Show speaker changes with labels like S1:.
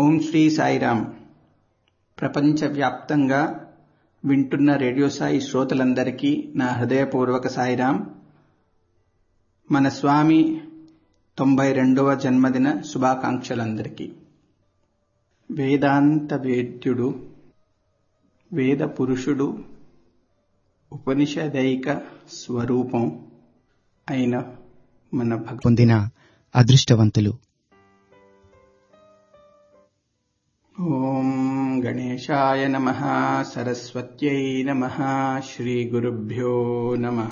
S1: ఓం శ్రీ సాయిరామ్ ప్రపంచవ్యాప్తంగా వింటున్న రేడియో సాయి శ్రోతలందరికీ నా హృదయపూర్వక సాయిరామ్ మన స్వామి తొంభై రెండవ జన్మదిన శుభాకాంక్షలందరికీ వేదాంత వేద్యుడు వేద పురుషుడు ఉపనిషదైక స్వరూపం అయిన మన భగ
S2: పొందిన అదృష్టవంతులు
S1: ఓం గణేశాయ నమ సరస్వత్యై నమ శ్రీగురుభ్యో నమ